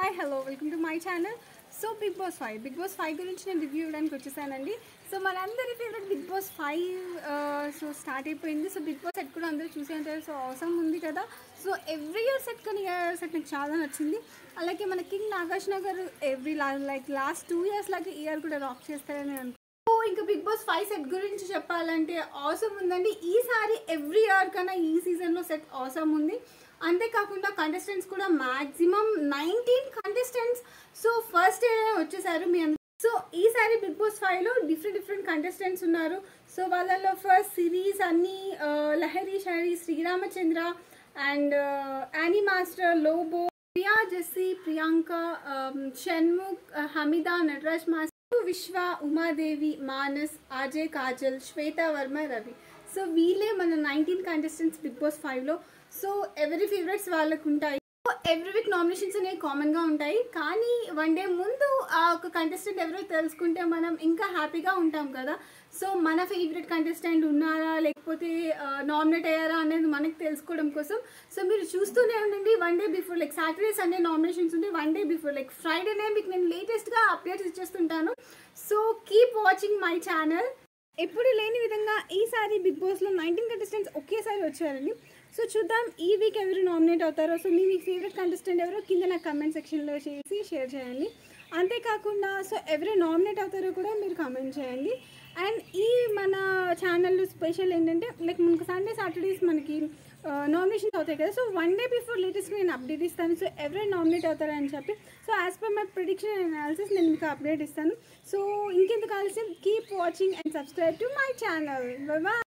hi hello welcome to my channel so Bigg Boss five Bigg Boss five గురించి నేను review ఇవ్వడానికి వచ్చేసానండి so మనందరి favourite Bigg Boss five so start అయిపోయింది so Bigg Boss set కూడా అందరూ చూసే ఉంటారు సో అవసరం ఉంది కదా సో ఎవ్రీ ఇయర్ సెట్ కానీ ఇయర్ సెట్ నాకు చాలా నచ్చింది అలాగే మన king Nagarjuna every like last two years లాగా ఇయర్ కూడా రాక్ చేస్తారని అనుకుంటున్నాను సో ఇంకా బిగ్ బాస్ ఫైవ్ సెట్ గురించి చెప్పాలంటే అవసరం ఉందండి ఈసారి ఎవ్రీ ఇయర్ కన్నా ఈ సీజన్లో సెట్ అవసరం ఉంది అంతేకాకుండా కంటెస్టెంట్స్ కూడా maximum nineteen contestants so first day వచ్చేసారు మీ అందరూ సో ఈసారి బిగ్ బాస్ ఫైవ్లో డిఫరెంట్ డిఫరెంట్ కంటెస్టెంట్స్ ఉన్నారు సో వాళ్ళలో ఫస్ట్ సిరీస్ అన్నీ ఆ, లహరి షహరి శ్రీరామచంద్ర అండ్ యానీ మాస్టర్ లోబో ప్రియా జెస్సీ ప్రియాంక ఆమ్, షణ్ముఖ్ ఆ, హమిదా నటరాజ్ మాస్టర్ విశ్వ ఉమాదేవి మానస్ అజయ్ కాజల్ శ్వేత వర్మ రవి సో వీళ్ళే మన నైన్టీన్ కంటెస్టెంట్స్ బిగ్ బాస్ ఫైవ్లో సో ఎవరి ఫేవరెట్స్ వాళ్ళకు ఉంటాయి ఎవ్రీ వీక్ నామినేషన్స్ అనేవి కామన్గా ఉంటాయి కానీ వన్ డే ముందు ఆ ఒక కంటెస్టెంట్ ఎవరో తెలుసుకుంటే మనం ఇంకా హ్యాపీగా ఉంటాం కదా సో మన ఫేవరెట్ కంటెస్టెంట్ ఉన్నారా లేకపోతే నామినేట్ అయ్యారా అనేది మనకు తెలుసుకోవడం కోసం సో మీరు చూస్తూనే ఉండండి one day before like Saturday Sunday nominations ఉంటే వన్ డే బిఫోర్ లైక్ ఫ్రైడేనే మీకు నేను లేటెస్ట్గా అప్డేట్స్ ఇచ్చేస్తుంటాను so keep watching my channel ఎప్పుడు లేని విధంగా ఈసారి బిగ్ బాస్లో నైన్టీన్ కంటెస్టెంట్స్ ఒకేసారి వచ్చారండి సో చూద్దాం ఈ వీక్ ఎవరు నామినేట్ అవుతారో సో మీ మీ ఫేవరెట్ కంటెస్టెంట్ ఎవరో కింద నాకు కమెంట్ సెక్షన్లో చేసి షేర్ చేయండి అంతేకాకుండా సో ఎవరు నామినేట్ అవుతారో కూడా మీరు కామెంట్ చేయండి అండ్ ఈ మన ఛానల్లో స్పెషల్ ఏంటంటే లైక్ మనకు సండే సాటర్డేస్ మనకి నామినేషన్స్ అవుతాయి కదా so one day before latest నేను అప్డేట్ ఇస్తాను సో ఎవరైనా నామినేట్ అవుతారని చెప్పి so as per my prediction and analysis నేను మీకు అప్డేట్ ఇస్తాను సో ఇంకెందుకు ఆలస్యం keep watching and subscribe to my channel bye